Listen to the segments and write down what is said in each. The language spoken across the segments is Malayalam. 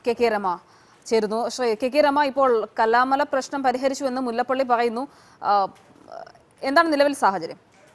കെ കെ രമ ചേരുന്നു ശ്രീ കെ കെ രമ ഇപ്പോൾ കല്ലാമല പ്രശ്നം പരിഹരിച്ചു എന്ന് മുല്ലപ്പള്ളി പറയുന്നു ആ, എന്താണ് നിലവിൽ സാഹചര്യം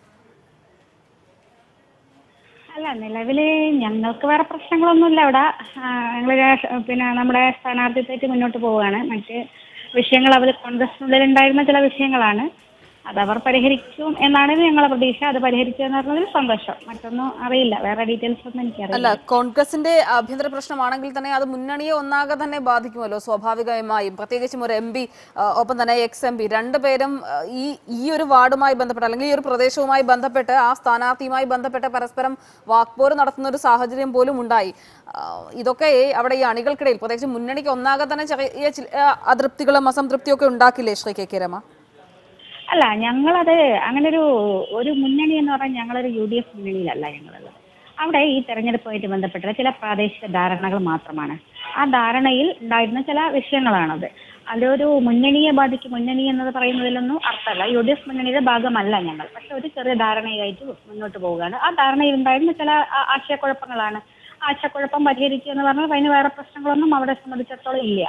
അല്ല നിലവില് ഞങ്ങൾക്ക് വേറെ പ്രശ്നങ്ങളൊന്നുമില്ല അവിടെ ഞങ്ങൾ പിന്നെ നമ്മുടെ സ്ഥാനാർത്ഥിത്വമായിട്ട് മുന്നോട്ട് പോവുകയാണ് മറ്റ് വിഷയങ്ങൾ അവർ കോൺഗ്രസിനുള്ളിൽ ഉണ്ടായിരുന്ന ചില വിഷയങ്ങളാണ് അത് അവർ പരിഹരിക്കും എന്നാണ് ഞങ്ങളെ പ്രതീക്ഷ അത് പരിഹരിച്ചു എന്ന് പറഞ്ഞതിൽ സന്തോഷം മറ്റൊന്നും അറിയില്ല വേറെ ഡീറ്റെയിൽസ് ഒന്നും അല്ല എനിക്കറിയില്ല കോൺഗ്രസിന്റെ ആഭ്യന്തര പ്രശ്നമാണെങ്കിൽ തന്നെ അത് മുന്നണിയെ ഒന്നാകെ തന്നെ ബാധിക്കുമല്ലോ സ്വാഭാവികമായും പ്രത്യേകിച്ചും ഒരു എം പി ഒപ്പം തന്നെ എക്സ് എം പി രണ്ടുപേരും ആ, ഈ ഈ ഒരു വാർഡുമായി ബന്ധപ്പെട്ട് അല്ലെങ്കിൽ ഈ ഒരു പ്രദേശവുമായി ബന്ധപ്പെട്ട് ആ സ്ഥാനാർത്ഥിയുമായി ബന്ധപ്പെട്ട് പരസ്പരം വാക്പോര് നടത്തുന്ന ഒരു സാഹചര്യം പോലും ഉണ്ടായി ആ, ഇതൊക്കെ അവിടെ ഈ അണികൾക്കിടയിൽ പ്രത്യേകിച്ച് മുന്നണിക്ക് ഒന്നാകെ തന്നെ ചെറിയ ചില അതൃപ്തികളും അസംതൃപ്തിയും ഒക്കെ ഉണ്ടാക്കില്ലേ ശ്രീ കെ കെ രമ അല്ല ഞങ്ങളത് അങ്ങനെ ഒരു ഒരു മുന്നണി എന്ന് പറഞ്ഞാൽ ഞങ്ങളൊരു യു ഡി എഫ് മുന്നണിയിലല്ല ഞങ്ങളുള്ളത് അവിടെ ഈ തെരഞ്ഞെടുപ്പുമായിട്ട് ബന്ധപ്പെട്ട ചില പ്രാദേശിക ധാരണകൾ മാത്രമാണ് ആ ധാരണയിൽ ഉണ്ടായിരുന്ന ചില വിഷയങ്ങളാണത് അതൊരു മുന്നണിയെ ബാധിക്കും മുന്നണി എന്നത് പറയുന്നതിലൊന്നും അർത്ഥമല്ല യു ഡി എഫ് മുന്നണിയുടെ ഭാഗമല്ല ഞങ്ങൾ പക്ഷെ ഒരു ചെറിയ ധാരണയായിട്ട് മുന്നോട്ട് പോവുകയാണ് ആ ധാരണയിൽ ഉണ്ടായിരുന്ന ചില ആ- ആശയക്കുഴപ്പങ്ങളാണ് ആ ആശയക്കുഴപ്പം പരിഹരിക്കുക എന്ന് പറഞ്ഞാൽ അതിന് വേറെ പ്രശ്നങ്ങളൊന്നും അവിടെ സംബന്ധിച്ചിടത്തോളം ഇല്ല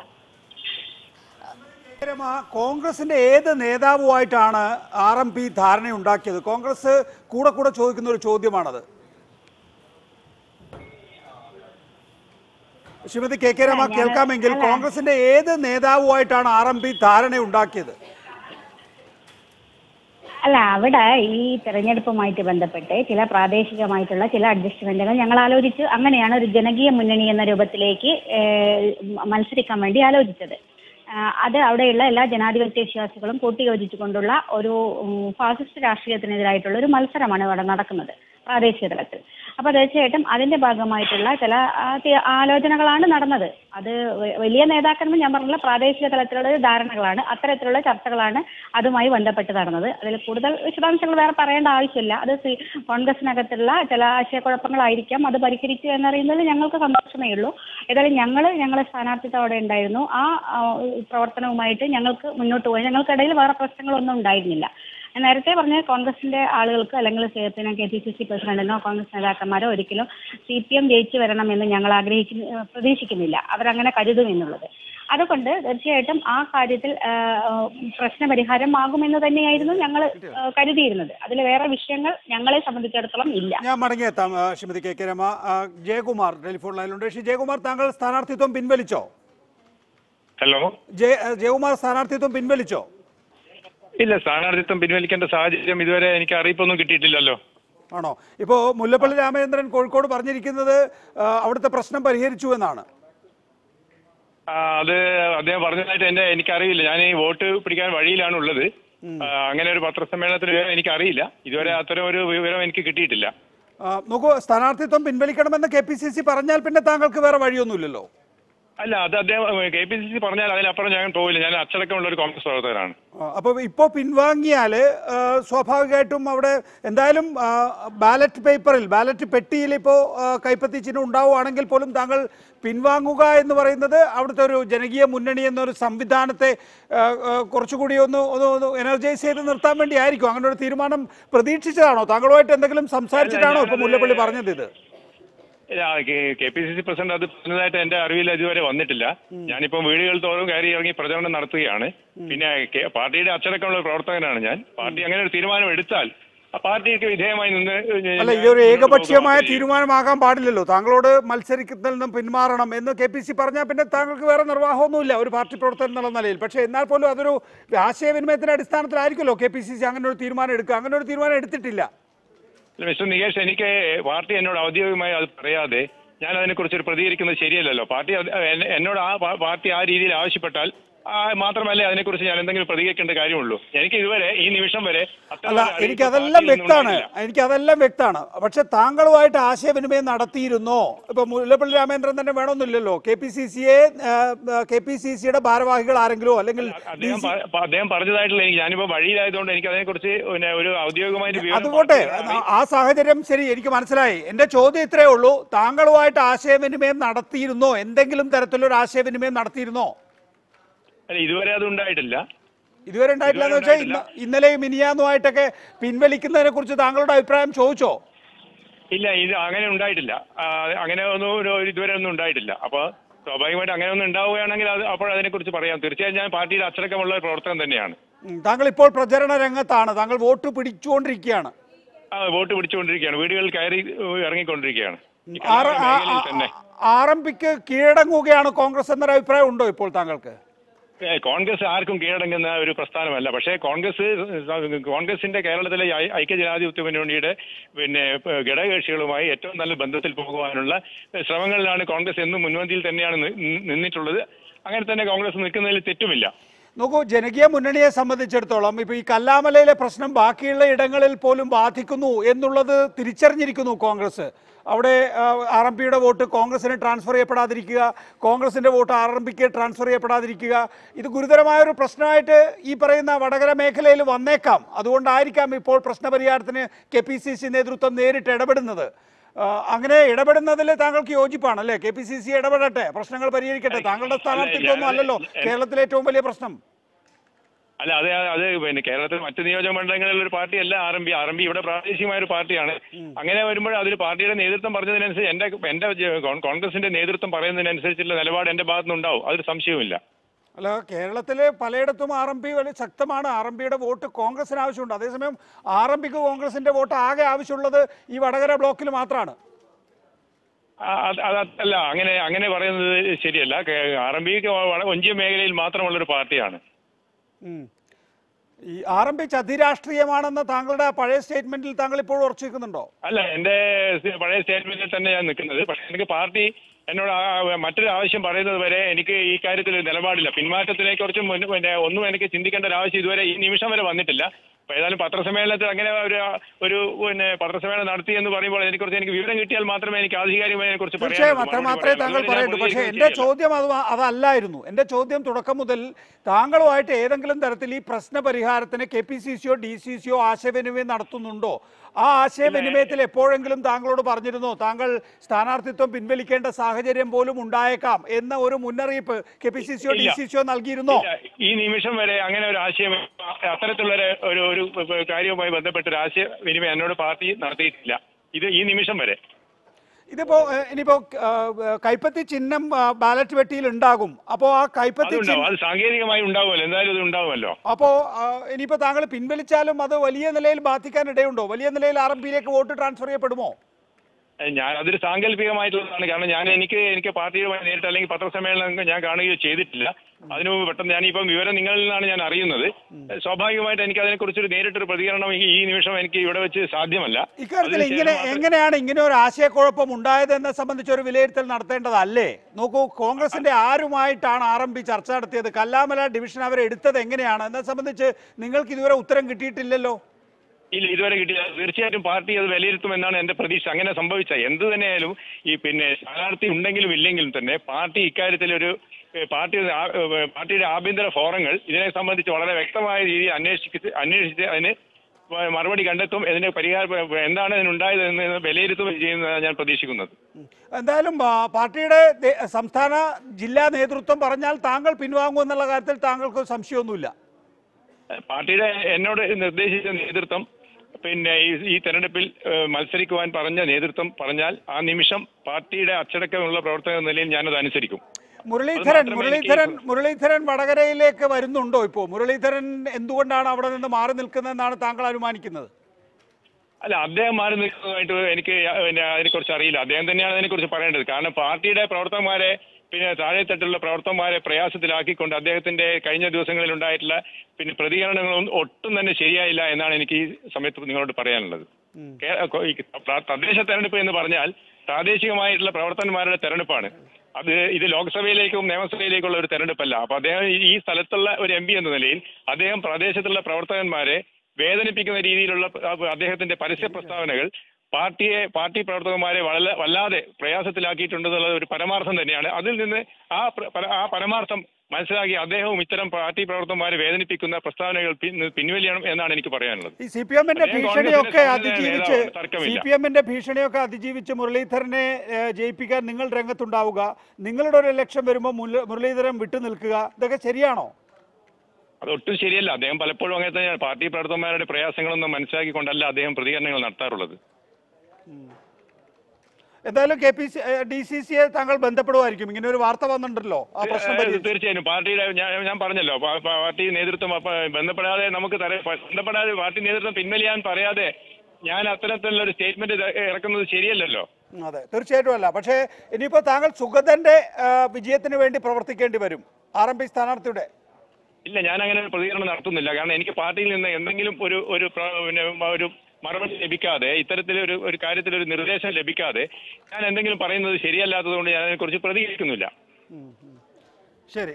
രമ, കോൺഗ്രസിന്റെ ഏത് നേതാവുമായിട്ടാണ് ആർ എം പി ധാരണയുണ്ടാക്കിയത് കോൺഗ്രസ് കൂടെ കൂടെ ചോദിക്കുന്ന ഒരു ചോദ്യമാണത് ശ്രീമതി കെ കെ രമ കേൾക്കാമെങ്കിൽ കോൺഗ്രസിന്റെ ഏത് നേതാവുമായിട്ടാണ് ആർ എം പി ധാരണയുണ്ടാക്കിയത് അല്ല അവിടെ ഈ തെരഞ്ഞെടുപ്പുമായിട്ട് ബന്ധപ്പെട്ട് ചില പ്രാദേശികമായിട്ടുള്ള ചില അഡ്ജസ്റ്റ്മെന്റുകൾ ഞങ്ങൾ ആലോചിച്ച് അങ്ങനെയാണ് ഒരു ജനകീയ മുന്നണി എന്ന രൂപത്തിലേക്ക് ഏഹ്, മത്സരിക്കാൻ വേണ്ടി ആലോചിച്ചത് ആഹ് അത് അവിടെയുള്ള എല്ലാ ജനാധിപത്യ വിശ്വാസികളും കൂട്ടിയോജിച്ചുകൊണ്ടുള്ള ഒരു ഉം, ഫാസിസ്റ്റ് രാഷ്ട്രീയത്തിനെതിരായിട്ടുള്ള ഒരു മത്സരമാണ് ഇവിടെ നടക്കുന്നത് പ്രാദേശിക തലത്തിൽ അപ്പൊ തീർച്ചയായിട്ടും അതിന്റെ ഭാഗമായിട്ടുള്ള ചില ആ, തി- ആലോചനകളാണ് നടന്നത് അത് വ- വലിയ നേതാക്കന്മാർ ഞാൻ പറഞ്ഞില്ല പ്രാദേശിക തലത്തിലുള്ള ഒരു ധാരണകളാണ് അത്തരത്തിലുള്ള ചർച്ചകളാണ് അതുമായി ബന്ധപ്പെട്ട് നടന്നത് അതിൽ കൂടുതൽ വിശദാംശങ്ങൾ വേറെ പറയേണ്ട ആവശ്യമില്ല അത് സി- കോൺഗ്രസിനകത്തുള്ള ചില ആശയക്കുഴപ്പങ്ങളായിരിക്കാം അത് പരിഹരിച്ചു എന്നറിയുന്നതിൽ ഞങ്ങൾക്ക് സന്തോഷമേ ഉള്ളൂ ഏതായാലും ഞങ്ങൾ ഞങ്ങളെ സ്ഥാനാർത്ഥിത്വം അവിടെ ഉണ്ടായിരുന്നു ആ ആ, പ്രവർത്തനവുമായിട്ട് ഞങ്ങൾക്ക് മുന്നോട്ട് പോയി ഞങ്ങൾക്കിടയിൽ വേറെ പ്രശ്നങ്ങളൊന്നും ഉണ്ടായിരുന്നില്ല ഞാൻ നേരത്തെ പറഞ്ഞ കോൺഗ്രസിന്റെ ആളുകൾക്ക് അല്ലെങ്കിൽ സി- പിന്നെ കെ പി സി സി പ്രസിഡന്റിനോ കോൺഗ്രസ് നേതാക്കന്മാരോ ഒരിക്കലും സി പി എം ജയിച്ചു വരണമെന്ന് ഞങ്ങൾ ആഗ്രഹിക്കുന്ന പ്രതീക്ഷിക്കുന്നില്ല അവരങ്ങനെ കരുതും എന്നുള്ളത് അതുകൊണ്ട് തീർച്ചയായിട്ടും ആ കാര്യത്തിൽ ആ, ആ, പ്രശ്നപരിഹാരമാകുമെന്ന് തന്നെയായിരുന്നു ഞങ്ങൾ കരുതിയിരുന്നത് അതിൽ വേറെ വിഷയങ്ങൾ ഞങ്ങളെ സംബന്ധിച്ചിടത്തോളം ഇല്ല ഞാൻ മടങ്ങിയെത്താം ആ, ശ്രീമതി കെ കെ രമ ആ, ജയകുമാർ ടെലിഫോൺ ലൈനിലുണ്ട് ശ്രീ ജയകുമാർ താങ്കൾ സ്ഥാനാർത്ഥിത്വം പിൻവലിച്ചോ ഹലോ ജയ ജയകുമാർ സ്ഥാനാർത്ഥിത്വം പിൻവലിച്ചോ ഇല്ല സ്ഥാനാർത്ഥിത്വം പിൻവലിക്കേണ്ട സാഹചര്യം ഇതുവരെ എനിക്ക് അറിയിപ്പൊന്നും കിട്ടിയിട്ടില്ലല്ലോ ആണോ ഇപ്പോൾ മുല്ലപ്പള്ളി രാമചന്ദ്രൻ കോഴിക്കോട് പറഞ്ഞിരിക്കുന്നത് ആ, അവിടുത്തെ പ്രശ്നം പരിഹരിച്ചു എന്നാണ് ആ, അത് അദ്ദേഹം പറഞ്ഞതായിട്ട് എന്റെ എനിക്കറിയില്ല ഞാൻ ഈ വോട്ട് പിടിക്കാൻ വഴിയിലാണ് ഉള്ളത് ആ, അങ്ങനെ ഒരു പത്രസമ്മേളനത്തിന് വിവരം എനിക്കറിയില്ല ഇതുവരെ അത്തരം ഒരു വിവരം എനിക്ക് കിട്ടിയിട്ടില്ല ആ, നോക്കൂ സ്ഥാനാർത്ഥിത്വം പിൻവലിക്കണമെന്ന് കെ പി സി സി പറഞ്ഞാൽ പിന്നെ താങ്കൾക്ക് വേറെ വഴിയൊന്നുമില്ലല്ലോ അല്ല അത് അദ്ദേഹം കെ പി സി സി പറഞ്ഞാൽ അതിനപ്പുറം ഞാൻ പോവില്ല ഞാൻ അച്ചടക്കമുള്ള ഒരു കോൺഗ്രസ് പ്രവർത്തകനാണ് അപ്പോൾ ഇപ്പോൾ പിൻവാങ്ങിയാൽ സ്വാഭാവികമായിട്ടും അവിടെ എന്തായാലും ബാലറ്റ് പേപ്പറിൽ ബാലറ്റ് പെട്ടിയിൽ ഇപ്പോൾ കൈപ്പത്തി ചിഹ്നം ഉണ്ടാവുകയാണെങ്കിൽ പോലും താങ്കൾ പിൻവാങ്ങുക എന്ന് പറയുന്നത് അവിടുത്തെ ഒരു ജനകീയ മുന്നണി എന്നൊരു സംവിധാനത്തെ ആ, ആ, കുറച്ചുകൂടി ഒന്ന് ഒന്ന് ഒന്ന് എനർജൈസ് ചെയ്ത് നിർത്താൻ വേണ്ടി ആയിരിക്കും അങ്ങനെ ഒരു തീരുമാനം പ്രതീക്ഷിച്ചതാണോ താങ്കളുമായിട്ട് എന്തെങ്കിലും സംസാരിച്ചിട്ടാണോ ഇപ്പോൾ ഞാനത് മുല്ലപ്പള്ളി പറഞ്ഞത് ഇത് K P C C president അത് പറഞ്ഞതായിട്ട് എന്റെ അറിവിൽ ഇതുവരെ വന്നിട്ടില്ല ഞാനിപ്പം വീടുകൾ തോറും കയറി ഇറങ്ങി പ്രചരണം നടത്തുകയാണ് പിന്നെ കെ- പാർട്ടിയുടെ അച്ചടക്കമുള്ള ഒരു പ്രവർത്തകനാണ് ഞാൻ പാർട്ടി അങ്ങനെ ഒരു തീരുമാനം എടുത്താൽ ആ പാർട്ടിക്ക് വിധേയമായി നിന്ന് അല്ല ഞാൻ ഇതൊരു മുന്നോട്ട് ഏകപക്ഷീയമായ പോകുക മാത്രമേ തീരുമാനമാകാൻ പാടില്ലല്ലോ താങ്കളോട് മത്സരിക്കുന്നതിൽ നിന്നും പിന്മാറണം എന്ന് കെ പി സി പറഞ്ഞാൽ പിന്നെ താങ്കൾക്ക് വേറെ നിർവാഹമൊന്നുമില്ല ഒരു പാർട്ടി പ്രവർത്തകൻ എന്നുള്ള നിലയിൽ പക്ഷേ എന്നാൽ പോലും അതൊരു ആശയവിനിമയത്തിന്റെ അടിസ്ഥാനത്തിലായിരിക്കുമല്ലോ കെ പി സി സി അങ്ങനെ ഒരു തീരുമാനം എടുക്കുക അങ്ങനെ ഒരു തീരുമാനം എടുത്തിട്ടില്ല അല്ല, മിസ്റ്റർ നികേഷ് എനിക്ക് പാർട്ടി എന്നോട് ഔദ്യോഗികമായി അത് പറയാതെ ഞാൻ അതിനെക്കുറിച്ച് ഒരു പ്രതികരിക്കുന്നത് ശരിയല്ലല്ലോ പാർട്ടി അത് എന്നെ- എന്നോട് ആ പാ- പാർട്ടി ആ രീതിയിൽ ആവശ്യപ്പെട്ടാൽ ആ മാത്രമല്ലേ അതിനെക്കുറിച്ച് ഞാൻ എന്തെങ്കിലും പ്രതികരിക്കേണ്ട കാര്യമുള്ളൂ എനിക്ക് ഇതുവരെ ഈ നിമിഷം വരെ അത്തരം അല്ല ഒരു അറിയിപ്പ് എനിക്കതെല്ലാം പാർട്ടിയിൽ വ്യക്തമാണ് നിന്നുണ്ടായിട്ടില്ല. എനിക്കതെല്ലാം വ്യക്തമാണ് പക്ഷെ താങ്കളുമായിട്ട് ആശയവിനിമയം നടത്തിയിരുന്നോ ഇപ്പൊ മുല്ലപ്പള്ളി രാമേന്ദ്രൻ തന്നെ വേണമെന്നില്ലല്ലോ കെ പി സി സിയെ കെ പി സി സിയുടെ ഭാരവാഹികൾ ആരെങ്കിലോ അല്ലെങ്കിൽ അദ്ദേഹം പ- പ- അദ്ദേഹം പറഞ്ഞതായിട്ടുള്ള എനിക്ക് ഞാനിപ്പോ വഴിയിലായതുകൊണ്ട് എനിക്ക് അതിനെക്കുറിച്ച് പിന്നെ ഒരു ഔദ്യോഗികമായിട്ട് വിവരം അതുകൊട്ടെ പാർട്ടിയിൽ ആ സാഹചര്യം ശരി എനിക്ക് മനസ്സിലായി എന്റെ ചോദ്യം ഇത്രയേ ഉള്ളൂ താങ്കളുമായിട്ട് ആശയവിനിമയം നടത്തിയിരുന്നോ എന്തെങ്കിലും തരത്തിലൊരു ആശയവിനിമയം നടത്തിയിരുന്നോ അല്ല, ഇതുവരെ അത് ഉണ്ടായിട്ടില്ല ഇതുവരെ ഉണ്ടായിട്ടില്ല എന്ന് വെച്ചാൽ ഇന്ന് ഇന്നലെയും ഇനിയാന്നുമായിട്ടൊക്കെ പിൻവലിക്കുന്നതിനെ കുറിച്ച് താങ്കളുടെ അഭിപ്രായം ചോദിച്ചോ ഇല്ല ഇത് അങ്ങനെ ഉണ്ടായിട്ടില്ല ആ, അങ്ങനെ ഒന്നും ഒരു- ഇതുവരെ ഒന്നും ഉണ്ടായിട്ടില്ല അപ്പൊ സ്വാഭാവികമായിട്ട് അങ്ങനെ ഒന്നും ഉണ്ടാവുകയാണെങ്കിൽ അത് അപ്പോൾ അതിനെക്കുറിച്ച് പറയാം തീർച്ചയായും ഞാൻ പാർട്ടിയുടെ അച്ചടക്കമുള്ള ഒരു പ്രവർത്തനം തന്നെയാണ് ഉം, താങ്കൾ ഇപ്പോൾ പ്രചരണ രംഗത്താണ് താങ്കൾ വോട്ട് പിടിച്ചുകൊണ്ടിരിക്കുകയാണ് ആ വോട്ട് പിടിച്ചുകൊണ്ടിരിക്കുകയാണ് വീടുകളിൽ കയറി ഏഹ്, ഇറങ്ങിക്കൊണ്ടിരിക്കുകയാണ് ഈ ആർ മേഖലയിൽ തന്നെ ആർ എം പിക്ക് കീഴടങ്ങുകയാണ് കോൺഗ്രസ് എന്നൊരു അഭിപ്രായം ഉണ്ടോ ഇപ്പോൾ താങ്കൾക്ക് ഏ, കോൺഗ്രസ് ആർക്കും കീഴടങ്ങുന്ന ഒരു പ്രസ്ഥാനമല്ല പക്ഷേ കോൺഗ്രസ് കോൺഗ്രസിന്റെ കേരളത്തിലെ ഐ- ഐക്യജനാധിപത്യ മുന്നണിയുടെ പിന്നെ ഏ, ഘടകകക്ഷികളുമായി ഏറ്റവും നല്ല ബന്ധത്തിൽ പോകുവാനുള്ള ഏ, ശ്രമങ്ങളിലാണ് കോൺഗ്രസ് എന്നും മുൻപന്തിയിൽ തന്നെയാണ് നി- നി- നിന്നിട്ടുള്ളത് അങ്ങനെ തന്നെ കോൺഗ്രസ് നിൽക്കുന്നതിൽ തെറ്റുമില്ല നോക്കൂ ജനകീയ മുന്നണിയെ സംബന്ധിച്ചിടത്തോളം ഇപ്പൊ ഈ കല്ലാമലയിലെ പ്രശ്നം ബാക്കിയുള്ള ഇടങ്ങളിൽ പോലും ബാധിക്കുന്നു എന്നുള്ളത് തിരിച്ചറിഞ്ഞിരിക്കുന്നു കോൺഗ്രസ് അവിടെ ആർ എം പിയുടെ വോട്ട് കോൺഗ്രസിന് ട്രാൻസ്ഫർ ചെയ്യപ്പെടാതിരിക്കുക കോൺഗ്രസിന്റെ വോട്ട് ആർ എം പിക്ക് ട്രാൻസ്ഫർ ചെയ്യപ്പെടാതിരിക്കുക ഇത് ഗുരുതരമായ ഒരു പ്രശ്നമായിട്ട് ഈ പറയുന്ന വടകര മേഖലയിൽ വന്നേക്കാം അതുകൊണ്ടായിരിക്കാം ഇപ്പോൾ പ്രശ്നപരിഹാരത്തിന് കെ പി സി സി നേതൃത്വം നേരിട്ട് ഇടപെടുന്നത് ആ, അങ്ങനെ ഇടപെടുന്നതിൽ താങ്കൾക്ക് യോജിപ്പാണ് അല്ലേ കെ പി സി സി ഇടപെടട്ടെ പ്രശ്നങ്ങൾ പരിഹരിക്കട്ടെ താങ്കളുടെ സ്ഥാനാർത്ഥിത്വമൊന്നും അല്ലല്ലോ കേരളത്തിലെ ഏറ്റവും വലിയ പ്രശ്നം അല്ല അത് അത് പിന്നെ കേരളത്തിൽ മറ്റ് നിയോജക മണ്ഡലങ്ങളിലുള്ള ഒരു പാർട്ടിയല്ല R M P R M P ഇവിടെ പ്രാദേശികമായ ഒരു പാർട്ടിയാണ് അങ്ങനെ വരുമ്പോൾ അതിൽ പാർട്ടിയുടെ നേതൃത്വം പറഞ്ഞതിനനുസരിച്ച് എന്റെ എന്റെ ജ- കോൺ- കോൺഗ്രസിന്റെ നേതൃത്വം പറയുന്നതിനനുസരിച്ചുള്ള നിലപാട് എന്റെ ഭാഗത്തുനിന്നുണ്ടാവും അതൊരു സംശയവുമില്ല അല്ല കേരളത്തിൽ പലയിടത്തും ആർ എം പി വലിയ ശക്തമാണ് ആർ എം പിയുടെ വോട്ട് കോൺഗ്രസിന് ആവശ്യമുണ്ട് അതേസമയം ആർ എം പിക്ക് കോൺഗ്രസിന്റെ വോട്ട് ആകെ ആവശ്യമുള്ളത് ഈ വടകര ബ്ലോക്കിൽ മാത്രമാണ് ആ, അത് അത് അതല്ല അങ്ങനെ അങ്ങനെ പറയുന്നത് ശരിയല്ല ആർ എം പിക്ക് ഒഞ്ചിയ മേഖലയിൽ മാത്രമുള്ള ഒരു പാർട്ടിയാണ് ഉം. ഈ ആർ എം പി ചതിരാഷ്ട്രീയമാണെന്ന് താങ്കളുടെ ആ പഴയ സ്റ്റേറ്റ്മെന്റിൽ താങ്കൾ ഇപ്പോൾ ഉറച്ചു നിൽക്കുന്നുണ്ടോ അല്ല എന്റെ സ് പഴയ സ്റ്റേറ്റ്മെന്റിൽ തന്നെ ഞാൻ നിൽക്കുന്നത് പക്ഷെ എനിക്ക് പാർട്ടി എന്നോട് ആ- മറ്റൊരു ആവശ്യം പറയുന്നത് വരെ എനിക്ക് ഈ കാര്യത്തിൽ ഒരു നിലപാടില്ല പിന്മാറ്റത്തിനെ കുറിച്ചും മുൻ- പിന്നെ ഒന്നും എനിക്ക് ചിന്തിക്കേണ്ട ഒരു ആവശ്യം ഇതുവരെ ഈ നിമിഷം വരെ വന്നിട്ടില്ല അപ്പൊ ഏതായാലും പത്രസമ്മേളനത്തിൽ അങ്ങനെ ഒരു ഒരു പിന്നെ പത്രസമ്മേളനം നടത്തി എന്ന് പറയുമ്പോൾ അതിനെക്കുറിച്ച് എനിക്ക് വിവരം കിട്ടിയാൽ മാത്രമേ എനിക്ക് ആധികാരികമായി അതിനെക്കുറിച്ച് തീർച്ചയായും പറയാനുള്ളൂ. അത്ര മറുപടി മാത്രമേ പറയാം. താങ്കൾ അതുവരെ ഞാൻ പറയൂ പക്ഷേ പ്രതികരിക്കുന്നത് എൻ്റെ ശരിയല്ല. ചോദ്യം അത് അതല്ലായിരുന്നു എൻ്റെ ചോദ്യം തുടക്കം മുതൽ താങ്കളുമായിട്ട് ഏതെങ്കിലും തരത്തിൽ ഈ പ്രശ്ന പരിഹാരത്തിന് കെ പി സി സിയോ ഡി സി സിയോ ആശയവിനിമയം നടത്തുന്നുണ്ടോ ആ ആശയവിനിമയത്തിൽ എപ്പോഴെങ്കിലും താങ്കളോട് പറഞ്ഞിരുന്നോ താങ്കൾ സ്ഥാനാർത്ഥിത്വം പിൻവലിക്കേണ്ട സാഹചര്യം പോലും ഉണ്ടായേക്കാം എന്ന ഒരു മുന്നറിയിപ്പ് കെ പി സി സിയോ ഡി ഇല്ല. സി സിയോ നൽകിയിരുന്നോ ഇല്ല, ഈ നിമിഷം വരെ അങ്ങനെ ഒരു ആശയം അത്തരത്തിലുള്ള ഒരു ഒരു ഒരു കാര്യവുമായി ബന്ധപ്പെട്ട ഒരു ആശയ വിനിമയം എന്നോട് പാർട്ടി നടത്തിയിട്ടില്ല ഇത് ഈ നിമിഷം വരെ ഇതിപ്പോ ഏഹ്, ഇനിയിപ്പോ ഏഹ്, കൈപ്പത്തി ചിഹ്നം ആ, ബാലറ്റ് പെട്ടിയിൽ ഉണ്ടാകും അപ്പോ ആ കൈപ്പത്തി അതുണ്ടാവും ചിഹ്നം അത് സാങ്കേതികമായി ഉണ്ടാവുമല്ലോ എന്തായാലും ഇത് ഉണ്ടാവുമല്ലോ അപ്പോ ആ, ഇനിയിപ്പോ താങ്കൾ പിൻവലിച്ചാലും അത് വലിയ നിലയിൽ ബാധിക്കാൻ ഇടയുണ്ടോ വലിയ നിലയിൽ ആർ എം പിയിലേക്ക് വോട്ട് ട്രാൻസ്ഫർ ചെയ്യപ്പെടുമോ ഏഹ് ഞാൻ അതൊരു സാങ്കല്പികമായിട്ടുള്ളതാണ് കാരണം ഞാൻ എനിക്ക് എനിക്ക് പാർട്ടിയുമായി നേരിട്ട് അല്ലെങ്കിൽ പത്രസമ്മേളനം ഞാൻ കാണുകയോ ചെയ്തിട്ടില്ല അതിനു മുമ്പ് പെട്ടെന്ന് ഞാനിപ്പം വിവരം നിങ്ങളിൽ നിന്നാണ് ഞാൻ അറിയുന്നത് ഏഹ് സ്വാഭാവികമായിട്ട് എനിക്ക് അതിനെക്കുറിച്ചൊരു നേരിട്ടൊരു പ്രതികരണം ഈ ഈ നിമിഷം എനിക്ക് ഇവിടെ വെച്ച് സാധ്യമല്ല ഇക്കാര്യത്തിൽ അതിനുശേഷം ഇങ്ങനെ മാത്രമേ- എങ്ങനെയാണ് ഇങ്ങനെ ഒരു ആശയക്കുഴപ്പം ഉണ്ടായത് എന്നെ സംബന്ധിച്ച് ഒരു വിലയിരുത്തൽ നടത്തേണ്ടതല്ലേ നോക്കൂ കോൺഗ്രസിന്റെ ആരുമായിട്ടാണ് ആർ എം പി ചർച്ച നടത്തിയത് കല്ലാമല ഡിവിഷൻ അവരെ എടുത്തത് എങ്ങനെയാണ് എന്നെ സംബന്ധിച്ച് നിങ്ങൾക്ക് ഇതുവരെ ഉത്തരം കിട്ടിയിട്ടില്ലല്ലോ ഇല്ല ഇതുവരെ കിട്ടിയില്ല തീർച്ചയായിട്ടും പാർട്ടി അത് വിലയിരുത്തുമെന്നാണ് എന്റെ പ്രതീക്ഷ അങ്ങനെ സംഭവിച്ച എന്ത് തന്നെയായാലും ഈ പിന്നെ സ്ഥാനാർത്ഥി ഉണ്ടെങ്കിലും ഇല്ലെങ്കിലും തന്നെ പാർട്ടി ഇക്കാര്യത്തിൽ ഒരു ഏഹ്, പാർട്ടി ആ- ഏഹ്, പാർട്ടിയുടെ ആഭ്യന്തര ഫോറങ്ങൾ ഇതിനെ സംബന്ധിച്ച് വളരെ വ്യക്തമായ രീതിയിൽ അന്വേഷിച്ച് അന്വേഷിച്ച് അതിന് മ- മറുപടി കണ്ടെത്തും ഇതിന് പരിഹാരം എന്താണ് ഇതിനുണ്ടായത് എന്ന് വിലയിരുത്തുകയും ചെയ്യുന്നതാണ് ഞാൻ പ്രതീക്ഷിക്കുന്നത് എന്തായാലും ആ, പാർട്ടിയുടെ ദേ- സംസ്ഥാന ജില്ലാ നേതൃത്വം പറഞ്ഞാൽ താങ്കൾ പിൻവാങ്ങും എന്നുള്ള കാര്യത്തിൽ താങ്കൾക്ക് സംശയമൊന്നുമില്ല പാർട്ടിയുടെ എന്നോട് നിർദ്ദേശിച്ച നേതൃത്വം പിന്നെ ഈ ഈ തെരഞ്ഞെടുപ്പിൽ ഏഹ്, മത്സരിക്കുവാൻ പറഞ്ഞ നേതൃത്വം പറഞ്ഞാൽ ആ നിമിഷം പാർട്ടിയുടെ അച്ചടക്കമുള്ള പ്രവർത്തക എന്ന നിലയിൽ ഞാനത് അനുസരിക്കും മുരളീധരൻ മാത്രമേ മുരളീധരൻ എനിക്ക് മുരളീധരൻ വടകരയിലേക്ക് വരുന്നുണ്ടോ ഇപ്പോൾ മുരളീധരൻ എന്തുകൊണ്ടാണ് അവിടെ നിന്ന് മാറി നിൽക്കുന്നതെന്നാണ് താങ്കൾ അനുമാനിക്കുന്നത് അല്ല അദ്ദേഹം മാറി നിൽക്കുന്നതായിട്ട് എനിക്ക് പിന്നെ അതിനെക്കുറിച്ച് അറിയില്ല അദ്ദേഹം തന്നെയാണ് അതിനെക്കുറിച്ച് പറയേണ്ടത് കാരണം പാർട്ടിയുടെ പ്രവർത്തകന്മാരെ പിന്നെ താഴെത്തട്ടിലുള്ള പ്രവർത്തകന്മാരെ പ്രയാസത്തിലാക്കിക്കൊണ്ട് അദ്ദേഹത്തിന്റെ കഴിഞ്ഞ ദിവസങ്ങളിൽ ഉണ്ടായിട്ടുള്ള പിന്നെ പ്രതികരണങ്ങളൊന്നും ഒട്ടും തന്നെ ശരിയായില്ല എന്നാണ് എനിക്ക് ഈ സമയത്ത് നിങ്ങളോട് പറയാനുള്ളത് കേ- കൊ- ഈ പ്ര- തദ്ദേശ തെരഞ്ഞെടുപ്പ് എന്ന് പറഞ്ഞാൽ പ്രാദേശികമായിട്ടുള്ള പ്രവർത്തകന്മാരുടെ തെരഞ്ഞെടുപ്പാണ് അത് ഇത് ലോക്സഭയിലേക്കും നിയമസഭയിലേക്കുള്ള ഒരു തെരഞ്ഞെടുപ്പല്ല അപ്പൊ അദ്ദേഹം ഈ- ഈ സ്ഥലത്തുള്ള ഒരു എം പി എന്ന നിലയിൽ അദ്ദേഹം പ്രദേശത്തുള്ള പ്രവർത്തകന്മാരെ വേദനിപ്പിക്കുന്ന രീതിയിലുള്ള പ- അദ്ദേഹത്തിന്റെ പരസ്യ പ്രസ്താവനകൾ പാർട്ടിയെ പാർട്ടി പ്രവർത്തകന്മാരെ വളരെ വല്ലാതെ പ്രയാസത്തിലാക്കിയിട്ടുണ്ടെന്നുള്ളത് ഒരു പരമാർത്ഥം തന്നെയാണ് അതിൽ നിന്ന് ആ പ്ര- പര- ആ പരമാർത്ഥം മനസ്സിലാക്കി അദ്ദേഹവും ഇത്തരം പാർട്ടി പ്രവർത്തകന്മാരെ വേദനിപ്പിക്കുന്ന പ്രസ്താവനകൾ പിൻ- പിൻവലിയണം എന്നാണ് എനിക്ക് പറയാനുള്ളത് ഈ സി പി എമ്മിന്റെ അദ്ദേഹം ഭീഷണിയൊക്കെ കോൺഗ്രസിന്റെ അതിജീവിച്ച് നേതാവാണ്, സി തർക്കമില്ല. പി എമ്മിന്റെ ഭീഷണിയൊക്കെ അതിജീവിച്ച് മുരളീധരനെ ഏഹ്, ജയിപ്പിക്കാൻ നിങ്ങൾ രംഗത്തുണ്ടാവുക നിങ്ങളുടെ ഒരു ലക്ഷ്യം വരുമ്പോൾ മുല- മുരളീധരൻ വിട്ടു നിൽക്കുക ഇതൊക്കെ ശരിയാണോ അതൊട്ടും ശരിയല്ല അദ്ദേഹം പലപ്പോഴും അങ്ങനെ തന്നെയാണ് പാർട്ടി പ്രവർത്തകന്മാരുടെ പ്രയാസങ്ങളൊന്നും മനസ്സിലാക്കിക്കൊണ്ടല്ല അദ്ദേഹം പ്രതികരണങ്ങൾ നടത്താറുള്ളത് എന്തായാലും K P C D C സിയെ താങ്കൾ ബന്ധപ്പെടുമായിരിക്കും ഇങ്ങനെ ഒരു വാർത്ത വന്നിട്ടുണ്ടല്ലോ ആ പ്രശ്നം ഏഹ് പരിഹരിച്ചു തീർച്ചയായും പാർട്ടിയുടെ ഞാൻ ഞാൻ പറഞ്ഞല്ലോ പാ- പാ- പാർട്ടി നേതൃത്വം അപ്പൊ ബന്ധപ്പെടാതെ നമുക്ക് തര- ബന്ധപ്പെടാതെ പാർട്ടി നേതൃത്വം പിൻവലിയാൻ പറയാതെ ഞാൻ അത്തരത്തിലുള്ള ഒരു സ്റ്റേറ്റ്മെന്റ് ഇറക്കുന്നത് ശരിയല്ലല്ലോ ഉം, അതെ തീർച്ചയായിട്ടും അല്ല പക്ഷേ ഇനിയിപ്പോൾ താങ്കൾ സുഗതന്റെ ആ, വിജയത്തിന് വേണ്ടി പ്രവർത്തിക്കേണ്ടി വരും ആർ എം പി സ്ഥാനാർത്ഥിയുടെ ഇല്ല ഞാൻ അങ്ങനെ ഒരു പ്രതികരണം നടത്തുന്നില്ല കാരണം എനിക്ക് പാർട്ടിയിൽ നിന്ന് എന്തെങ്കിലും ഒരു ഒരു പ്ര- പിന്നെ ഒരു മറുപടി ലഭിക്കാതെ ഇത്തരത്തിലൊരു ഒരു കാര്യത്തിൽ ഒരു നിർദ്ദേശം ലഭിക്കാതെ ഞാൻ എന്തെങ്കിലും പറയുന്നത് ശരിയല്ലാത്തതുകൊണ്ട് ഞാൻ അതിനെക്കുറിച്ച് പ്രതികരിക്കുന്നില്ല ശരി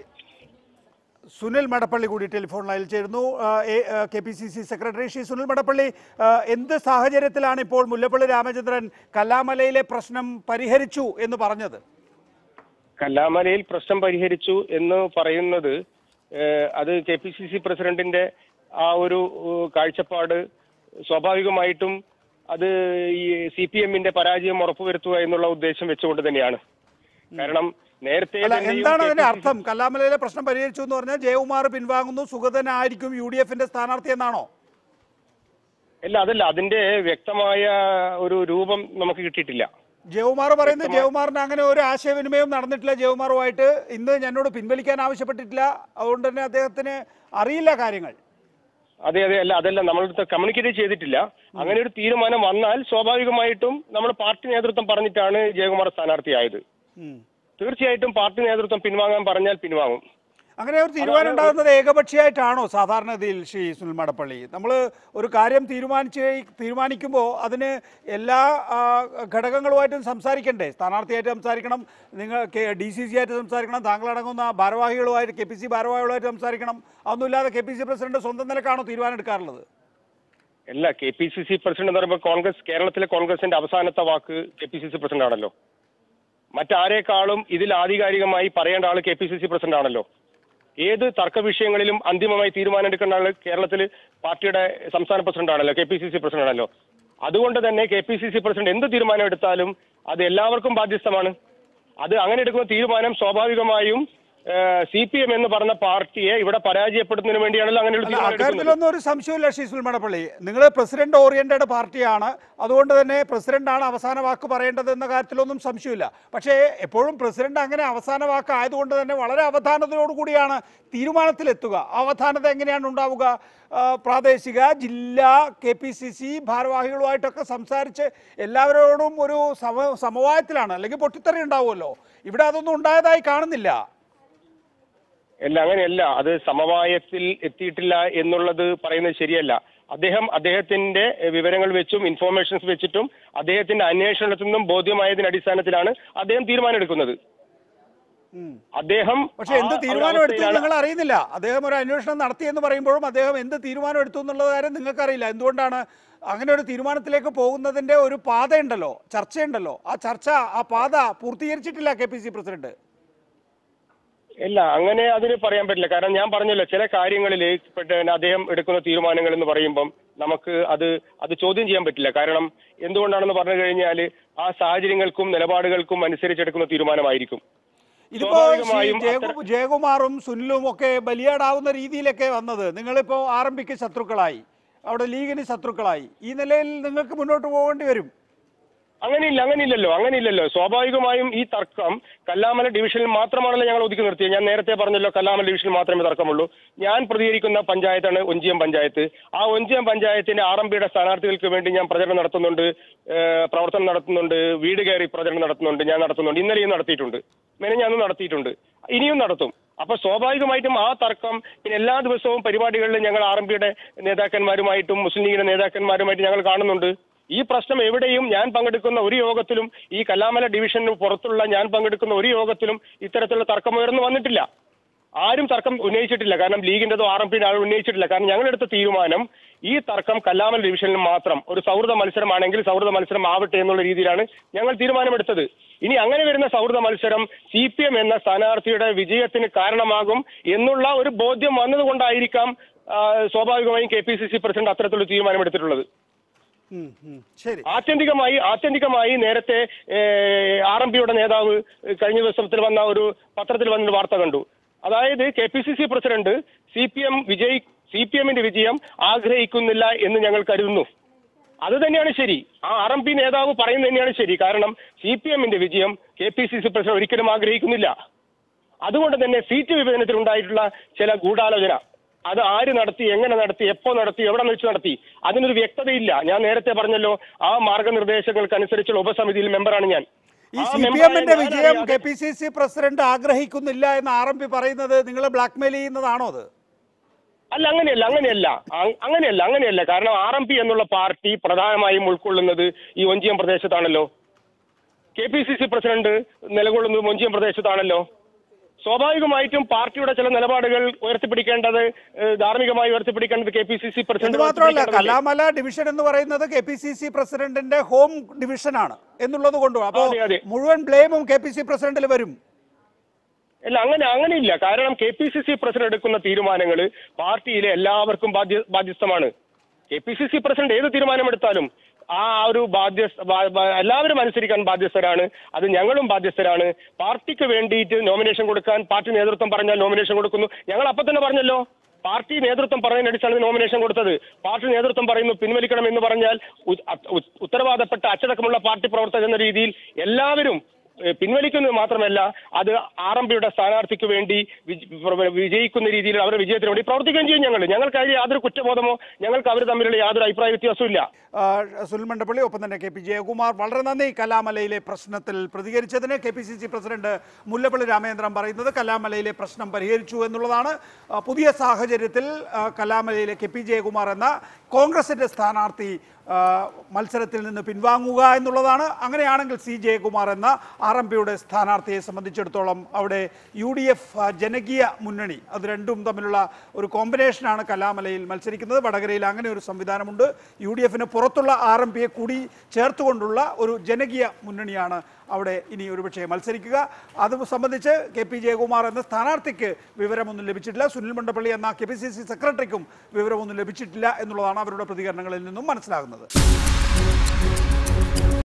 സുനിൽ മടപ്പള്ളി കൂടി ടെലിഫോൺ ലൈനിൽ ചേരുന്നു K P C C secretary Shri Sunil Madappally ആ, എന്ത് സാഹചര്യത്തിലാണ് ഇപ്പോൾ മുല്ലപ്പള്ളി രാമചന്ദ്രൻ കല്ലാമലയിലെ പ്രശ്നം പരിഹരിച്ചു എന്ന് പറഞ്ഞത് കല്ലാമലയിൽ പ്രശ്നം പരിഹരിച്ചു എന്ന് പറയുന്നത് ഏഹ്, അത് കെ പി സി സി പ്രസിഡന്റിന്റെ ആ ഒരു ഏഹ്, കാഴ്ചപ്പാട് സ്വാഭാവികമായിട്ടും അത് ഈ സി പി എമ്മിന്റെ പരാജയം ഉറപ്പുവരുത്തുക എന്നുള്ള ഉദ്ദേശം വെച്ചുകൊണ്ട് തന്നെയാണ് കാരണം നേരത്തെ അല്ല തന്നെയും എന്താണ് അതിന്റെ KPCC അർത്ഥം കല്ലാമലയിലെ പ്രശ്നം പരിഹരിച്ചു എന്ന് പറഞ്ഞാൽ ജയകുമാർ പിൻവാങ്ങുന്നു സുഗതനായിരിക്കും യു ഡി എഫിന്റെ സ്ഥാനാർത്ഥി എന്നാണോ അല്ല അതല്ല അതിന്റെ വ്യക്തമായ ഒരു രൂപം നമുക്ക് കിട്ടിയിട്ടില്ല ജയകുമാർ പറയുന്നത് ജയകുമാറിന് അങ്ങനെ ഒരു ആശയവിനിമയം നടന്നിട്ടില്ല ജയകുമാറുമായിട്ട് ഇന്ന് എന്നോട് പിൻവലിക്കാൻ ആവശ്യപ്പെട്ടിട്ടില്ല അതുകൊണ്ട് തന്നെ അദ്ദേഹത്തിന് അറിയില്ല കാര്യങ്ങൾ അതെ അതെ അല്ല അതല്ല നമ്മൾ കമ്മ്യൂണിക്കേറ്റ് ചെയ്തിട്ടില്ല അങ്ങനെ ഒരു തീരുമാനം വന്നാൽ സ്വാഭാവികമായിട്ടും നമ്മുടെ പാർട്ടി നേതൃത്വം പറഞ്ഞിട്ടാണ് ജയകുമാർ സ്ഥാനാർത്ഥിയായത് ഉം. തീർച്ചയായിട്ടും പാർട്ടി നേതൃത്വം പിൻവാങ്ങാൻ പറഞ്ഞാൽ പിൻവാങ്ങും അങ്ങനെ ഒരു തീരുമാനം ഉണ്ടാകുന്നത് ഏകപക്ഷീയമായിട്ടാണോ സാധാരണഗതിയിൽ ശ്രീ സുനിൽ മടപ്പള്ളി നമ്മൾ ഒരു കാര്യം തീരുമാനിച്ച് കഴി- തീരുമാനിക്കുമ്പോൾ അതിന് എല്ലാ ആ, ഘടകങ്ങളുമായിട്ടും സംസാരിക്കണ്ടേ സ്ഥാനാർത്ഥിയായിട്ട് സംസാരിക്കണം നിങ്ങൾ കെ ഡി സി സി ആയിട്ട് സംസാരിക്കണം താങ്കളടങ്ങുന്ന ഭാരവാഹികളുമായിട്ട് കെ പി സി ഭാരവാഹികളുമായിട്ട് സംസാരിക്കണം അതൊന്നുമില്ലാതെ കെ പി സി പ്രസിഡന്റ് സ്വന്തം നിലക്കാണോ തീരുമാനം എടുക്കാറുള്ളത് അല്ല K P C C president എന്ന് പറയുമ്പോൾ കോൺഗ്രസ് കേരളത്തിലെ കോൺഗ്രസിന്റെ അവസാനത്തെ വാക്ക് K P C C president ആണല്ലോ മറ്റാരേക്കാളും ഇതിൽ ആധികാരികമായി പറയേണ്ട ആള് K P C C president ആണല്ലോ ഏത് തർക്ക വിഷയങ്ങളിലും അന്തിമമായി തീരുമാനം എടുക്കേണ്ട ആള് കേരളത്തിൽ പാർട്ടിയുടെ സംസ്ഥാന പ്രസിഡന്റ് ആണല്ലോ K P C C president ആണല്ലോ അതുകൊണ്ട് തന്നെ K P C C president എന്ത് തീരുമാനം എടുത്താലും അത് എല്ലാവർക്കും ബാധ്യസ്ഥമാണ് അത് അങ്ങനെ എടുക്കുന്ന തീരുമാനം സ്വാഭാവികമായും സി പി എം എന്ന് പറഞ്ഞ പാർട്ടിയെ ഇവിടെ പരാജയപ്പെടുന്നതിന് വേണ്ടിയാണല്ലോ അങ്ങനെ ഒരു അല്ല തീരുമാനം എടുക്കുന്നത് അക്കാര്യത്തിലൊന്നും ഒരു സംശയമില്ല ശ്രീ സുനിൽ മടപ്പള്ളി നിങ്ങൾ പ്രസിഡന്റ് ഓറിയന്റഡ് പാർട്ടിയാണ് അതുകൊണ്ട് തന്നെ പ്രസിഡന്റാണ് അവസാന വാക്ക് പറയേണ്ടത് എന്ന കാര്യത്തിലൊന്നും സംശയമില്ല പക്ഷേ എപ്പോഴും പ്രസിഡന്റ് അങ്ങനെ അവസാന വാക്ക് ആയതുകൊണ്ട് തന്നെ വളരെ അവധാനതയോടു കൂടിയാണ് തീരുമാനത്തിലെത്തുക അവധാനത എങ്ങനെയാണ് ഉണ്ടാവുക ആ, പ്രാദേശിക ജില്ലാ കെ പി സി സി ഭാരവാഹികളുമായിട്ടൊക്കെ സംസാരിച്ച് എല്ലാവരോടും ഒരു സമ സമവായത്തിലാണ് അല്ലെങ്കിൽ പൊട്ടിത്തെറി ഉണ്ടാവുമല്ലോ ഇവിടെ അതൊന്നും ഉണ്ടായതായി കാണുന്നില്ല അല്ല അങ്ങനെയല്ല അത് സമവായത്തിൽ എത്തിയിട്ടില്ല എന്നുള്ളത് പറയുന്നത് ശരിയല്ല അദ്ദേഹം അദ്ദേഹത്തിന്റെ എഹ്, വിവരങ്ങൾ വെച്ചും ഇൻഫോർമേഷൻസ് വെച്ചിട്ടും അദ്ദേഹത്തിന്റെ അന്വേഷണത്തിൽ നിന്നും ബോധ്യമായതിന്റെ അടിസ്ഥാനത്തിലാണ് അദ്ദേഹം തീരുമാനം എടുക്കുന്നത് ഉം. അദ്ദേഹം പക്ഷെ എന്ത് ആ ഒരു തീരുമാനം എടുത്തു അവസ്ഥയിലാണ് നിങ്ങൾ അറിയുന്നില്ല അദ്ദേഹം ഒരു അന്വേഷണം നടത്തി എന്ന് പറയുമ്പോഴും അദ്ദേഹം എന്ത് തീരുമാനം എടുത്തു എന്നുള്ള കാര്യം നിങ്ങൾക്കറിയില്ല എന്തുകൊണ്ടാണ് അങ്ങനെ ഒരു തീരുമാനത്തിലേക്ക് പോകുന്നതിന്റെ ഒരു പാതയുണ്ടല്ലോ ചർച്ചയുണ്ടല്ലോ ആ ചർച്ച ആ പാത പൂർത്തീകരിച്ചിട്ടില്ല കെ പി സി പ്രസിഡന്റ് ഇല്ല അങ്ങനെ അതിന് പറയാൻ പറ്റില്ല കാരണം ഞാൻ പറഞ്ഞല്ലോ ചില കാര്യങ്ങളിൽ അദ്ദേഹം എടുക്കുന്ന തീരുമാനങ്ങൾ എന്ന് പറയുമ്പം നമുക്ക് അത് അത് ചോദ്യം ചെയ്യാൻ പറ്റില്ല കാരണം എന്തുകൊണ്ടാണെന്ന് പറഞ്ഞു കഴിഞ്ഞാൽ ആ സാഹചര്യങ്ങൾക്കും നിലപാടുകൾക്കും അനുസരിച്ചെടുക്കുന്ന തീരുമാനമായിരിക്കും ഇതിപ്പോ ശ്രീ സ്വാഭാവികമായും ജയകു- ജയകുമാറും സുനിലും ഒക്കെ ബലിയാടാവുന്ന രീതിയിലൊക്കെ വന്നത് നിങ്ങളിപ്പോ ആർ എം പിക്ക് ശത്രുക്കളായി അവിടെ ലീഗിന് ശത്രുക്കളായി ഈ നിലയിൽ നിങ്ങൾക്ക് മുന്നോട്ട് പോകേണ്ടി വരും അങ്ങനെയില്ല അങ്ങനെയില്ലല്ലോ അങ്ങനെയില്ലല്ലോ സ്വാഭാവികമായും ഈ തർക്കം കല്ലാമല ഡിവിഷനിൽ മാത്രമാണല്ലോ ഞങ്ങൾ ഒതുക്കി നിർത്തിയത് ഞാൻ നേരത്തെ പറഞ്ഞല്ലോ കല്ലാമല ഡിവിഷനിൽ മാത്രമേ തർക്കമുള്ളൂ ഞാൻ പ്രതികരിക്കുന്ന പഞ്ചായത്താണ് ഒഞ്ചിയം പഞ്ചായത്ത് ആ ഒഞ്ചിയം പഞ്ചായത്തിന്റെ ആർ എം പിയുടെ സ്ഥാനാർത്ഥികൾക്ക് വേണ്ടി ഞാൻ പ്രചരണം നടത്തുന്നുണ്ട് ഏഹ് പ്രവർത്തനം നടത്തുന്നുണ്ട് വീട് കയറി പ്രചരണം നടത്തുന്നുണ്ട് ഞാൻ നടത്തുന്നുണ്ട് ഇന്നലെയും നടത്തിയിട്ടുണ്ട് മെനഞ്ഞാന്നും നടത്തിയിട്ടുണ്ട് ഇനിയും നടത്തും അപ്പൊ സ്വാഭാവികമായിട്ടും ആ തർക്കം പിന്നെ എല്ലാ ദിവസവും പരിപാടികളിൽ ഞങ്ങൾ ആർ എം പിയുടെ നേതാക്കന്മാരുമായിട്ടും മുസ്ലിം ലീഗിന്റെ നേതാക്കന്മാരുമായിട്ട് ഞങ്ങൾ കാണുന്നുണ്ട് ഈ പ്രശ്നം എവിടെയും ഞാൻ പങ്കെടുക്കുന്ന ഒരു യോഗത്തിലും ഈ കല്ലാമല ഡിവിഷന് പുറത്തുള്ള ഞാൻ പങ്കെടുക്കുന്ന ഒരു യോഗത്തിലും ഇത്തരത്തിലുള്ള തർക്കം ഉയർന്നു വന്നിട്ടില്ല ആരും തർക്കം ഉന്നയിച്ചിട്ടില്ല കാരണം ലീഗിന്റെതോ ആർ എം പിന്റെ ആരും ഉന്നയിച്ചിട്ടില്ല കാരണം ഞങ്ങളെടുത്ത തീരുമാനം ഈ തർക്കം കല്ലാമൽ ഡിവിഷനിൽ മാത്രം ഒരു സൗഹൃദ മത്സരമാണെങ്കിൽ സൗഹൃദ മത്സരം ആവട്ടെ എന്നുള്ള രീതിയിലാണ് ഞങ്ങൾ തീരുമാനമെടുത്തത് ഇനി അങ്ങനെ വരുന്ന സൗഹൃദ മത്സരം സി പി എം എന്ന സ്ഥാനാർത്ഥിയുടെ വിജയത്തിന് കാരണമാകും എന്നുള്ള ഒരു ബോധ്യം വന്നതുകൊണ്ടായിരിക്കാം ആ, സ്വാഭാവികമായും K P C C president അത്തരത്തിലുള്ള തീരുമാനമെടുത്തിട്ടുള്ളത് ഉം, ഉം. ശരി ആത്യന്തികമായി ആത്യന്തികമായി നേരത്തെ ആർ എം പിയുടെ നേതാവ് ഏഹ്, കഴിഞ്ഞ ദിവസത്തിൽ വന്ന ഒരു പത്രത്തിൽ വന്നൊരു വാർത്ത കണ്ടു അതായത് K P C C president C P M വിജയി സി പി എമ്മിന്റെ വിജയം ആഗ്രഹിക്കുന്നില്ല എന്ന് ഞങ്ങൾ കരുതുന്നു അത് തന്നെയാണ് ശരി ആ ആർ എം പി നേതാവ് പറയുന്നത് തന്നെയാണ് ശരി കാരണം സി പി എമ്മിന്റെ വിജയം K P C C president ഒരിക്കലും ആഗ്രഹിക്കുന്നില്ല അതുകൊണ്ട് തന്നെ സീറ്റ് വിഭജനത്തിൽ ഉണ്ടായിട്ടുള്ള ചില ഗൂഢാലോചന അത് ആര് നടത്തി എങ്ങനെ നടത്തി എപ്പോ നടത്തി എവിടെ വെച്ച് നടത്തി അതിനൊരു വ്യക്തതയില്ല ഞാൻ നേരത്തെ പറഞ്ഞല്ലോ ആ മാർഗനിർദ്ദേശങ്ങൾക്കനുസരിച്ചുള്ള ഉപസമിതിയിൽ മെമ്പറാണ് ഞാൻ ഈ ആ സി പി മെമ്പറായ എമ്മിന്റെ ഞാൻ വിജയം അറിയാതെ- K P C C president ആഗ്രഹിക്കുന്നില്ല എന്ന് ആർ എം പി പറയുന്നത് നിങ്ങൾ ബ്ലാക്ക്മെയിൽ ചെയ്യുന്നതാണോ അത് അല്ല അങ്ങനെയല്ല അങ്ങനെയല്ല അ- അങ്ങനെയല്ല അങ്ങനെയല്ല കാരണം ആർ എം പി എന്നുള്ള പാർട്ടി പ്രധാനമായും ഉൾക്കൊള്ളുന്നത് ഈ ഒഞ്ചിയം പ്രദേശത്താണല്ലോ K P C C president നിലകൊള്ളുന്നത് ഒഞ്ചിയം പ്രദേശത്താണല്ലോ സ്വാഭാവികമായിട്ടും പാർട്ടിയുടെ ചില നിലപാടുകൾ ഉയർത്തിപ്പിടിക്കേണ്ടത് ഏഹ്, ധാർമ്മികമായി ഉയർത്തിപ്പിടിക്കേണ്ടത് കെ പി സി സി എന്ന് പ്രസിഡന്റ് മാത്രമല്ല ഉയർത്തിപ്പിടിക്കേണ്ടതല്ലേ? കലാമല ഡിവിഷൻ എന്ന് പറയുന്നത് കെ പി സി സി പ്രസിഡന്റിന്റെ ഹോം ഡിവിഷനാണ് എന്നുള്ളത് കൊണ്ടും അപ്പോൾ അതെ, അതെ. മുഴുവൻ ബ്ലെയിമും കെ പി സി പ്രസിഡന്റിൽ വരും അല്ല അങ്ങനെ അങ്ങനെയില്ല കാരണം K P C C president എടുക്കുന്ന തീരുമാനങ്ങൾ പാർട്ടിയിലെ എല്ലാവർക്കും ബാധ്യ ബാധ്യസ്ഥമാണ് K P C C president ഏത് തീരുമാനമെടുത്താലും ആ ഒരു ബാധ്യസ്ഥ ബാ- ബാ- എല്ലാവരും അനുസരിക്കാൻ ബാധ്യസ്ഥരാണ് അത് ഞങ്ങളും ബാധ്യസ്ഥരാണ് പാർട്ടിക്ക് വേണ്ടിയിട്ട് നോമിനേഷൻ കൊടുക്കാൻ പാർട്ടി നേതൃത്വം പറഞ്ഞാൽ നോമിനേഷൻ കൊടുക്കുന്നു ഞങ്ങൾ അപ്പൊ തന്നെ പറഞ്ഞല്ലോ പാർട്ടി നേതൃത്വം പറഞ്ഞതിനടിച്ചാണ് നോമിനേഷൻ കൊടുത്തത് പാർട്ടി നേതൃത്വം പറയുന്നു പിൻവലിക്കണം എന്ന് പറഞ്ഞാൽ ഉ- ഉ- ഉത്തരവാദപ്പെട്ട അച്ചടക്കമുള്ള പാർട്ടി പ്രവർത്തകർ എന്ന രീതിയിൽ എല്ലാവരും ഏഹ് പിൻവലിക്കുന്നത് മാത്രമല്ല അത് ആർ എം പിയുടെ സ്ഥാനാർത്ഥിക്ക് വേണ്ടി വിജ- പ്ര- വിജയിക്കുന്ന രീതിയിൽ അവരുടെ വിജയത്തിന് വേണ്ടി പ്രവർത്തിക്കുകയും ചെയ്യും ഞങ്ങൾ ഞങ്ങൾക്ക് അതിൽ യാതൊരു കുറ്റബോധമോ ഞങ്ങൾക്ക് അവർ തമ്മിലുള്ള യാതൊരു അഭിപ്രായ വ്യത്യാസവും ഇല്ല ആ, സുനിൽ മണ്ടപ്പള്ളി ഒപ്പം തന്നെ കെ പി ജയകുമാർ വളരെ നന്ദി കലാമലയിലെ പ്രശ്നത്തിൽ പ്രതികരിച്ചതിന് K P C C president Mullappally Ramachandran പറയുന്നത് കലാമലയിലെ പ്രശ്നം പരിഹരിച്ചു എന്നുള്ളതാണ് ആ, പുതിയ സാഹചര്യത്തിൽ ആ, കലാമലയിലെ കെ പി ജയകുമാർ എന്ന കോൺഗ്രസിന്റെ സ്ഥാനാർത്ഥി ആ, മത്സരത്തിൽ നിന്ന് പിൻവാങ്ങുക എന്നുള്ളതാണ് അങ്ങനെയാണെങ്കിൽ സി ജയകുമാർ എന്ന ആർ എം പിയുടെ സ്ഥാനാർത്ഥിയെ സംബന്ധിച്ചിടത്തോളം അവിടെ യു ഡി എഫ് ജനകീയ മുന്നണി അത് രണ്ടും തമ്മിലുള്ള ഒരു കോമ്പിനേഷനാണ് കലാമലയിൽ മത്സരിക്കുന്നത് വടകരയിൽ അങ്ങനെ ഒരു സംവിധാനമുണ്ട് യു ഡി എഫിന് പുറത്തുള്ള ആർ എം പിയെ കൂടി ചേർത്തുകൊണ്ടുള്ള ഒരു ജനകീയ മുന്നണിയാണ് അവിടെ ഇനി ഒരുപക്ഷെ മത്സരിക്കുക അത് സംബന്ധിച്ച് കെ പി ജയകുമാർ എന്ന സ്ഥാനാർത്ഥിക്ക് വിവരമൊന്നും ലഭിച്ചിട്ടില്ല സുനിൽ മണ്ടപ്പള്ളി എന്ന കെ പി സി സി സെക്രട്ടറിക്കും വിവരമൊന്നും ലഭിച്ചിട്ടില്ല എന്നുള്ളതാണ് അവരുടെ പ്രതികരണങ്ങളിൽ നിന്നും മനസ്സിലാകുന്നത്